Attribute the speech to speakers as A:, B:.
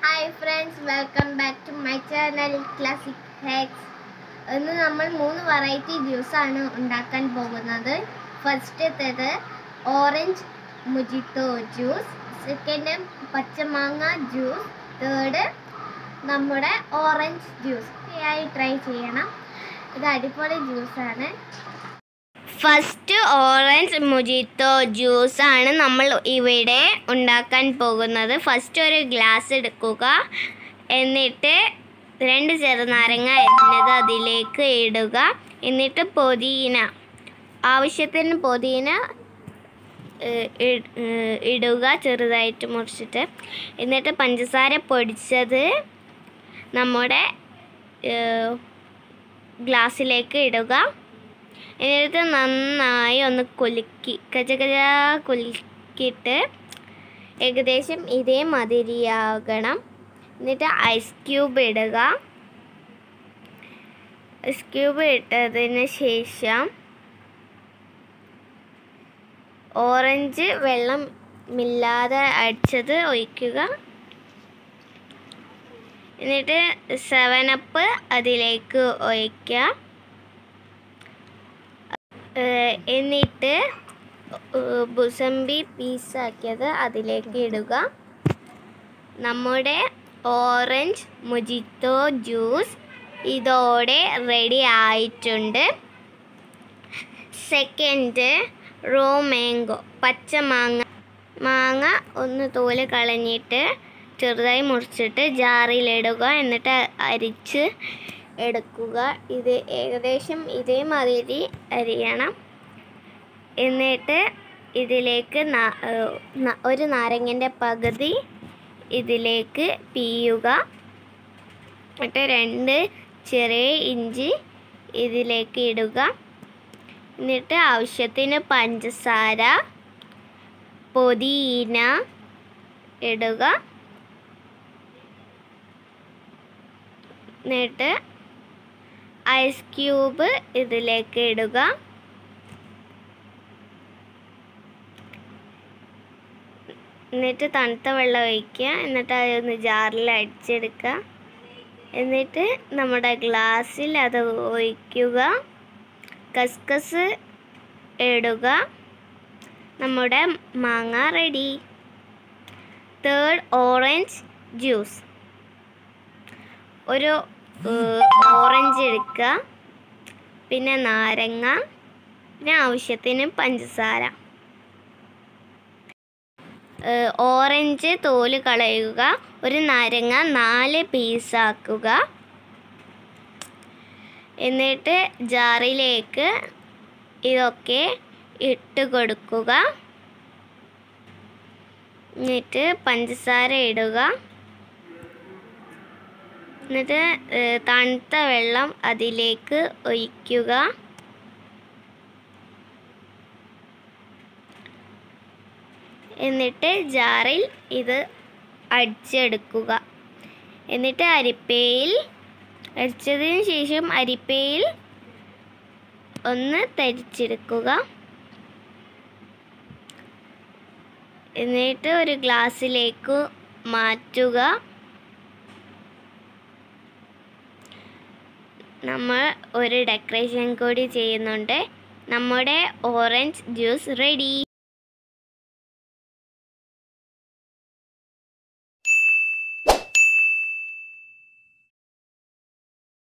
A: hi friends welcome back to my channel classic hacks ഇന്ന് നമ്മൾ മൂന്ന് വെറൈറ്റി ജ്യൂസാണ് ഉണ്ടാക്കാൻ പോകുന്നത് ഫസ്റ്റത്തേത് ഓറഞ്ച് മുജിത്തോ ജ്യൂസ് സെക്കൻഡ് പച്ചമാങ്ങ ജ്യൂസ് തേർഡ് നമ്മുടെ ഓറഞ്ച് ജ്യൂസ് ആയി ട്രൈ ചെയ്യണം ഇത് അടിപൊളി ജ്യൂസാണ് ഫസ്റ്റ് ഓറഞ്ച് മുജിത്തോ ജ്യൂസ് ആണ് നമ്മൾ ഇവിടെ ഉണ്ടാക്കാൻ പോകുന്നത് ഫസ്റ്റ് ഒരു ഗ്ലാസ് എടുക്കുക എന്നിട്ട് രണ്ട് ചെറുനാരങ്ങ അരിഞ്ഞത് അതിലേക്ക് ഇടുക എന്നിട്ട് പൊതിന ആവശ്യത്തിന് പൊതിന ഏഹ്, ഇ- ഏഹ്, ഇടുക ചെറുതായിട്ട് മുറിച്ചിട്ട് എന്നിട്ട് പഞ്ചസാര പൊടിച്ചത് നമ്മുടെ ഏഹ്, ഗ്ലാസ്സിലേക്ക് ഇടുക എന്നിട്ട് നന്നായി ഒന്ന് കുലുക്കി കച്ച കച്ച കുലുക്കിയിട്ട് ഏകദേശം ഇതേ മതിരിയാകണം എന്നിട്ട് ഐസ് ക്യൂബ് ഇടുക ഐസ് ക്യൂബ് ഇട്ടതിന് ശേഷം ഓറഞ്ച് വെള്ളമില്ലാതെ അടിച്ചത് ഒഴിക്കുക എന്നിട്ട് സെവനപ്പ് അതിലേക്ക് ഒഴിക്കുക ഏഹ് എന്നിട്ട് ഏഹ് ബുസമ്പി പീസാക്കിയത് അതിലേക്ക് ഇടുക നമ്മുടെ ഓറഞ്ച് മുജിത്തോ ജ്യൂസ് ഇതോടെ റെഡി ആയിട്ടുണ്ട് സെക്കൻഡ് റോ മാംഗോ പച്ച മാങ്ങ മാങ്ങ ഒന്ന് തോല് കളഞ്ഞിട്ട് ചെറുതായി മുറിച്ചിട്ട് ജാറിലിടുക എന്നിട്ട് അരിച്ച് എടുക്കുക ഇത് ഏകദേശം ഇതേമാതിരി അരിയണം എന്നിട്ട് ഇതിലേക്ക് നാ- ഏഹ് ന- ഒരു നാരങ്ങൻ്റെ പകുതി ഇതിലേക്ക് പിയുക എന്നിട്ട് രണ്ട് ചെറിയ ഇഞ്ചി ഇതിലേക്ക് ഇടുക എന്നിട്ട് ആവശ്യത്തിന് പഞ്ചസാര പൊതിന ഇടുക എന്നിട്ട് ഐസ് ക്യൂബ് ഇതിലേക്ക് ഇടുക എന്നിട്ട് തണുത്ത വെള്ളം ഒഴിക്കുക എന്നിട്ട് അതൊന്ന് ജാറിൽ അടിച്ചെടുക്കുക എന്നിട്ട് നമ്മുടെ ഗ്ലാസ്സിൽ അത് ഒഴിക്കുക കസ്കസ് ഇടുക നമ്മുടെ മാങ്ങ റെഡി തേർഡ് ഓറഞ്ച് ജ്യൂസ് ഒരു ഏഹ്, ഓറഞ്ച് എടുക്കുക പിന്നെ നാരങ്ങ പിന്നെ ആവശ്യത്തിന് പഞ്ചസാര ഏഹ്, ഓറഞ്ച് തോല് കളയുക ഒരു നാരങ്ങ നാല് പീസാക്കുക എന്നിട്ട് ജാറിലേക്ക് ഇതൊക്കെ ഇട്ട് കൊടുക്കുക എന്നിട്ട് പഞ്ചസാര ഇടുക എന്നിട്ട് ഏഹ്, തണുത്ത വെള്ളം അതിലേക്ക് ഒഴിക്കുക എന്നിട്ട് ജാറിൽ ഇത് അടിച്ചെടുക്കുക എന്നിട്ട് അരിപ്പയിൽ അടിച്ചതിന് ശേഷം അരിപ്പയിൽ ഒന്ന് തരിച്ചെടുക്കുക എന്നിട്ട് ഒരു ഗ്ലാസ്സിലേക്ക് മാറ്റുക നമ്മൾ ഒരു ഡെക്കറേഷൻ കൂടി ചെയ്യുന്നുണ്ട് നമ്മുടെ ഓറഞ്ച് ജ്യൂസ് റെഡി